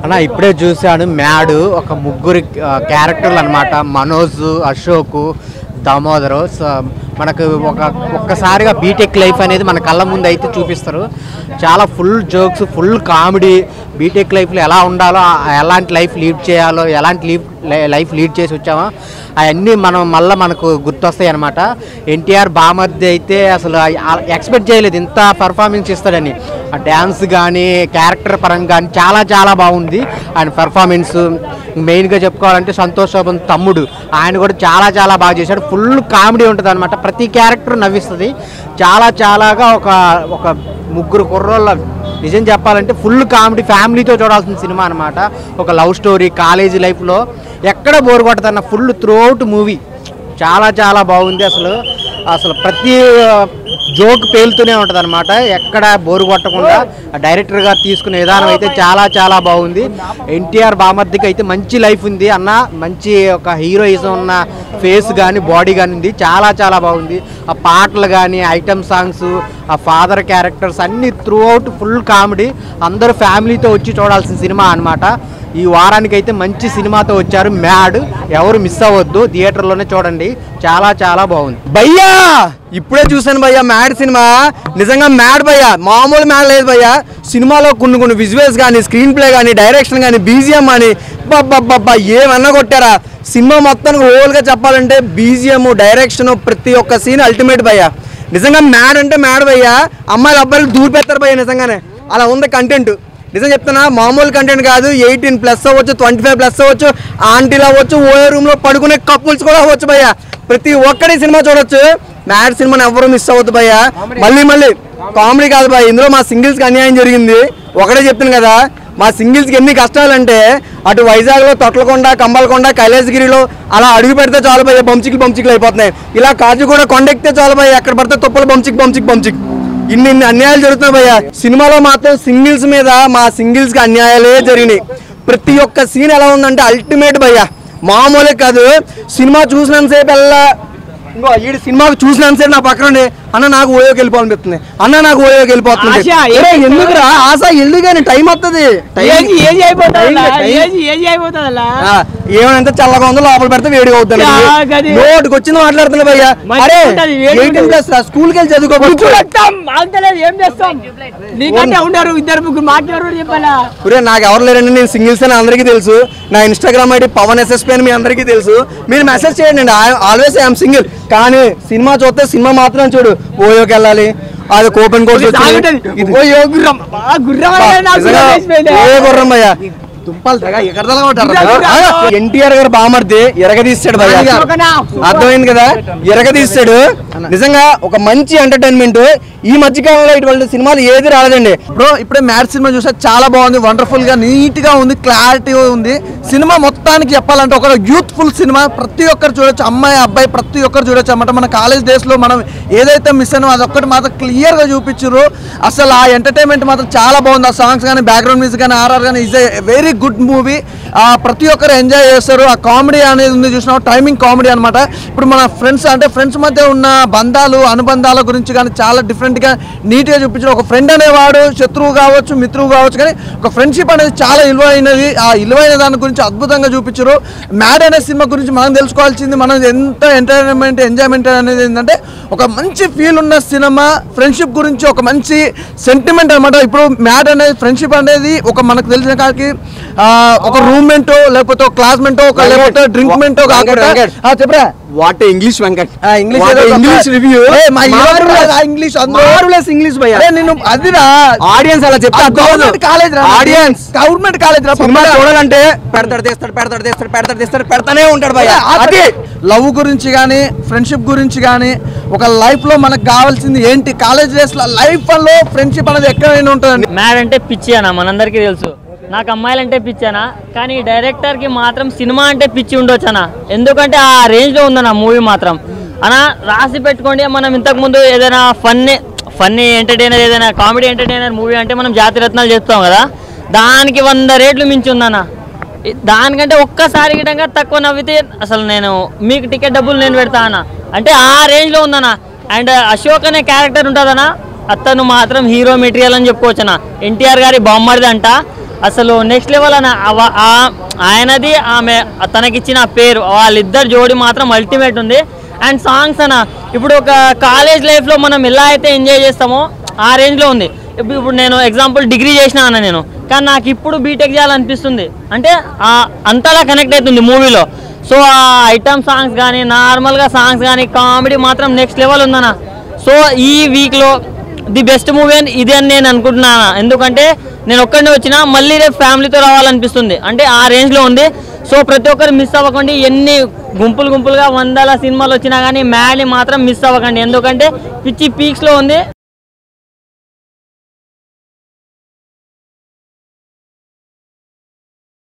అన్న ఇప్పుడే చూశాను మ్యాడ్ ఒక ముగ్గురు ఆ, క్యారెక్టర్లు అనమాట మనోజ్ అశోక్ దామోదరు సో మనకు ఒక ఒక్కసారిగా బీటెక్ లైఫ్ అనేది మన కళ్ళ ముందు అయితే చూపిస్తారు చాలా full jokes full comedy BTech లైఫ్లో ఎలా ఉండాలో ఆ- ఎలాంటి లైఫ్ లీడ్ చేయాలో ఎలాంటి లీవ్ లైఫ్ లీడ్ చేసి వచ్చామో అవన్నీ మనం మళ్ళీ మనకు గుర్తొస్తాయి అనమాట ఎన్టీఆర్ బామర్ది అయితే అసలు ఎక్స్పెక్ట్ చేయలేదు ఇంత పర్ఫార్మెన్స్ ఇస్తాడని ఆ డ్యాన్స్ కానీ క్యారెక్టర్ పరంగా కానీ చాలా చాలా బాగుంది ఆయన పర్ఫార్మెన్స్ మెయిన్గా చెప్పుకోవాలంటే సంతోష్ శోభన్ తమ్ముడు ఆయన కూడా చాలా చాలా బాగా చేశాడు ఫుల్ కామెడీ ఉంటుంది అనమాట ప్రతి క్యారెక్టర్ నవ్విస్తుంది చాలా చాలాగా ఒక ఒక ముగ్గురు కుర్రోళ్ళ నిజం చెప్పాలంటే ఫుల్ కామెడీ ఫ్యామిలీతో చూడాల్సిన సినిమా అనమాట ఒక లవ్ స్టోరీ కాలేజీ లైఫ్లో ఎక్కడ బోర్ కొట్టదన్న ఫుల్ త్రూఅవుట్ మూవీ చాలా చాలా బాగుంది అసలు అసలు ప్రతి జోక్ పేలుతూనే ఉంటుంది అనమాట ఎక్కడ బోరు కొట్టకుండా ఆ డైరెక్టర్ గారు తీసుకునే విధానం అయితే చాలా చాలా బాగుంది ఎన్టీఆర్ బామర్దికి అయితే మంచి లైఫ్ ఉంది అన్న మంచి ఒక హీరోయిజం ఉన్న ఫేస్ కానీ బాడీ కానీ ఉంది చాలా చాలా బాగుంది ఆ పాటలు కానీ ఐటమ్ సాంగ్స్ ఆ ఫాదర్ క్యారెక్టర్స్ అన్ని త్రూ అవుట్ ఫుల్ కామెడీ అందరూ ఫ్యామిలీతో వచ్చి చూడాల్సిన సినిమా అన్నమాట ఈ వారానికి అయితే మంచి సినిమాతో వచ్చారు మ్యాడ్ ఎవరు మిస్ అవ్వద్దు థియేటర్లోనే చూడండి చాలా చాలా బాగుంది భయ్యా ఇప్పుడే చూసాను భయ్యా మ్యాడ్ సినిమా నిజంగా మ్యాడ్ భయ్యా మామూలు మ్యాడ్ లేదు భయ్యా సినిమాలో కొన్ని కొన్ని విజువల్స్ కానీ స్క్రీన్ ప్లే కానీ డైరెక్షన్ కానీ బీజిఎం కానీ బాబ్బా ఏమన్నా కొట్టారా సినిమా మొత్తానికి ఓల్గా చెప్పాలంటే బీజిఎం డైరెక్షన్ ప్రతి ఒక్క సీన్ అల్టిమేట్ భయ్యా నిజంగా మ్యాడ్ అంటే మ్యాడ్ భయ్యా అమ్మాయిలు అబ్బాయిలు దూరిపెత్తారు భయ్యా నిజంగానే అలా ఉంది కంటెంట్ నిజం చెప్తున్నా మామూలు కంటెంట్ కాదు ఎయిటీన్ ప్లస్ అవ్వచ్చు ట్వంటీ ఫైవ్ ప్లస్ అవ్వచ్చు ఆంటీలు అవ్వచ్చు ఓయో రూమ్ లో పడుకునే కపుల్స్ కూడా అవ్వచ్చు భయ్య ప్రతి ఒక్కడి సినిమా చూడొచ్చు మ్యాడ్ సినిమాని ఎవరు మిస్ అవ్వద్దు భయ్య మళ్ళీ మళ్ళీ కామెడీ కాదు భయ్య ఇందులో మా సింగిల్స్ కి అన్యాయం జరిగింది ఒకటే చెప్తాను కదా మా సింగిల్స్ కి ఎన్ని కష్టాలంటే అటు వైజాగ్ లో తొట్లకొండ కంబలకొండ కైలాసగిరిలో అలా అడుగు పెడితే చాలు భయ్య బంచికి బంచికలు అయిపోతున్నాయి ఇలా కాజు కూడా కొండ ఎక్కితే చాలు భయ్య ఎక్కడ పడితే తుప్పలు బంచిక్ బంచిక్ బంచిక్ ఇన్ని ఇన్ని అన్యాయాలు జరుగుతున్నాయి భయ్య సినిమాలో మాత్రం సింగిల్స్ మీద మా సింగిల్స్ కి అన్యాయాలే జరిగినాయి ప్రతి ఒక్క సీన్ ఎలా ఉందంటే అల్టిమేట్ భయ్య మామూలే కాదు సినిమా చూసినంతసేపు ఎలా ఇంకో ఈ సినిమాకు చూసినంతసేపు నా పక్కన ఉండి అన్న నాకు ఓయోకి వెళ్ళిపోవాలనిపిస్తుంది అన్న నాకు ఓయోకి వెళ్ళిపోతుంది ఆశ, ఒరే, ఏం ఎందుకురా ఆశ ఎందుకని టైం వస్తుంది ఏజ్ ఏజ్ అయిపోతుందా ఏజ్ ఏజ్ అయిపోతుందా ఏమంటే చల్లగా ఉందో లోపల పెడితే వేడిగా అవుతుంది యా, గది. నోటికి వచ్చింది మాట్లాడుతున్నా భయ్య మంచిగా అరే ఉంటది, వేడిగా ఎయిటీన్ ఉంటది. ప్లస్ స్కూల్కి వెళ్ళి చదువుకోవచ్చు చూడటం అంతలేదు ఏం చేస్తాం నీకంటే ఉన్నారు ఇద్దరు ముగ్గురు మాట్లాడు చెప్పాలా ఒరే నాకు ఎవరు లేరండి నేను సింగిల్స్ అని అందరికీ తెలుసు నా ఇన్స్టాగ్రామ్ ఐడి పవన్ ఎస్ఎస్పీ అని మీ అందరికీ తెలుసు మీరు మెసేజ్ చేయండి ఆల్వేస్ ఐఎమ్ సింగిల్ కానీ సినిమా చూస్తే సినిమా మాత్రం చూడు ఓయోకి వెళ్ళాలి అది కూపన్ కోర్స్ సాగుంటది. ఓ యో గుర్రం ఆ గుర్రం అనేది నాకు గుర్రం వేసిపోయింది. ఏ గుర్రం భయ్య దుంపలు తెగ గుర్రం. ఎన్టీఆర్ గారు బామర్ది ఎరగదీస్తాడు భయ్య ఒకనా? అర్థమైంది కదా ఎరగదీస్తాడు నిజంగా ఒక మంచి ఎంటర్టైన్మెంట్ ఈ మధ్య కాలంలో ఇటువంటి సినిమాలు ఏది రాలేదండి బ్రో ఇప్పుడే మ్యాచ్ సినిమా చూసా చాలా బాగుంది వండర్ఫుల్ గా నీట్ గా ఉంది క్లారిటీ ఉంది సినిమా మొత్తానికి చెప్పాలంటే ఒక యూత్ఫుల్ సినిమా ప్రతి ఒక్కరు చూడొచ్చు అమ్మాయి అబ్బాయి ప్రతి ఒక్కరు చూడొచ్చు అన్నమాట మన కాలేజ్ డేస్ లో మనం ఏదైతే మిస్ అయినా అదొక్కటి మాత్రం క్లియర్ గా చూపించారు అసలు ఆ ఎంటర్టైన్మెంట్ మాత్రం చాలా బాగుంది ఆ సాంగ్స్ కానీ బ్యాక్గ్రౌండ్ మ్యూజిక్ కానీ ఆర్ఆర్ కానీ is a very good movie ప్రతి ఒక్కరు ఎంజాయ్ చేస్తారు ఆ కామెడీ అనేది ఉంది చూసినా టైమింగ్ కామెడీ అన్నమాట ఇప్పుడు మన ఫ్రెండ్స్ అంటే ఫ్రెండ్స్ మధ్య ఉన్న బంధాలు అనుబంధాల గురించి కానీ చాలా డిఫరెంట్ గా నీట్ గా చూపించారు ఒక ఫ్రెండ్ అనేవాడు శత్రువు కావచ్చు మిత్రువు కావచ్చు కానీ ఒక ఫ్రెండ్షిప్ అనేది చాలా విలువైనది ఆ విలువైన దాని గురించి అద్భుతంగా చూపించారు మ్యాడ్ అనే సినిమా గురించి మనం తెలుసుకోవాల్సింది మనం ఎంత ఎంటర్టైన్మెంట్ ఎంజాయ్మెంట్ అనేది ఏంటంటే ఒక మంచి ఫీల్ ఉన్న సినిమా ఫ్రెండ్షిప్ గురించి ఒక మంచి సెంటిమెంట్ అన్నమాట ఇప్పుడు మ్యాడ్ అనేది ఫ్రెండ్షిప్ అనేది ఒక మనకు తెలిసిన కాడికి ఆ, ఒక రూమ్మేట్ లేకపోతే ఒక క్లాస్మేట్ ఒక లేకపోతే డ్రింక్ మెంటో కాకుండా వెంకట్. ఆ, చెప్పరా what English Venkat English What a English review. మా Marvelous. ఇంగ్లీష్ Marvelous English భయ్యా. అరే నేను అదిరా ఆడియన్స్ అలా చెప్తే అర్థం అవ్వదు. గవర్నమెంట్ కాలేజ్ రా ఆడియన్స్ గవర్నమెంట్ కాలేజ్ రా సినిమా పక్కన. చూడాలంటే పెడతాడు తీస్తాడు పెడతాడు తీస్తాడు పెడతాడు తీస్తాడు పెడతానే ఉంటాడు భయ్య అది లవ్ గురించి కానీ ఫ్రెండ్షిప్ గురించి కానీ ఒక లైఫ్ లో మనకు కావాల్సింది ఏంటి కాలేజ్ డేస్ లో లైఫ్ లో ఫ్రెండ్షిప్ అనేది ఎక్కడైనా ఉంటుందండి మ్యాడ్ అంటే పిచ్చి అన్న మనందరికీ తెలుసు నాకు అమ్మాయిలంటే పిచ్చి అన్న కానీ డైరెక్టర్కి మాత్రం సినిమా అంటే పిచ్చి ఉండొచ్చు అన్న ఎందుకంటే ఆ రేంజ్లో ఉందన్న మూవీ మాత్రం అన్న రాసి పెట్టుకోండి మనం ఇంతకుముందు ఏదైనా ఫన్నీ ఫన్నీ ఎంటర్టైనర్ ఏదైనా కామెడీ ఎంటర్టైనర్ మూవీ అంటే మనం జాతిరత్నాలు చేస్తాం కదా దానికి వంద రేట్లు మించి ఉందన్న ఇ- దానికంటే ఒక్కసారి గిటంగా తక్కువ నవ్వితే అసలు నేను మీకు టికెట్ డబ్బులు నేను పెడతా అన్న అంటే ఆ రేంజ్లో ఉందన్న అండ్ అశోక్ అనే క్యారెక్టర్ ఉంటుందన్న అతను మాత్రం హీరో మెటీరియల్ అని చెప్పుకోవచ్చన ఎన్టీఆర్ గారి బొమ్మడిది అంట అసలు నెక్స్ట్ లెవెల్ అని అవ- ఆ- ఆయనది ఆమె తనకిచ్చిన పేరు వాళ్ళిద్దరు జోడి మాత్రం అల్టిమేట్ ఉంది అండ్ సాంగ్స్ అన్న ఇప్పుడు ఒక కాలేజ్ లైఫ్లో మనం ఎలా అయితే ఎంజాయ్ చేస్తామో ఆ రేంజ్లో ఉంది ఇప్పుడు ఇప్పుడు నేను ఎగ్జాంపుల్ డిగ్రీ చేసిన అన్న నేను కానీ నాకు ఇప్పుడు బీటెక్ చేయాలనిపిస్తుంది అంటే ఆ అంతలా కనెక్ట్ అవుతుంది మూవీలో సో ఆ ఐటమ్ సాంగ్స్ కానీ నార్మల్గా సాంగ్స్ కానీ కామెడీ మాత్రం నెక్స్ట్ లెవెల్ ఉందన్న సో ఈ వీక్లో ది బెస్ట్ మూవీ అని ఇది అని నేను అనుకుంటున్నాను ఎందుకంటే నేను ఒక్కడిని వచ్చినా మళ్ళీ రేపు ఫ్యామిలీతో రావాలనిపిస్తుంది అంటే ఆ రేంజ్లో ఉంది సో ప్రతి ఒక్కరు మిస్ అవ్వకండి ఎన్ని గుంపులు గుంపులుగా వందల సినిమాలు వచ్చినా కానీ మ్యాడ్ని మాత్రం మిస్ అవ్వకండి ఎందుకంటే పిచ్చి పీక్స్లో ఉంది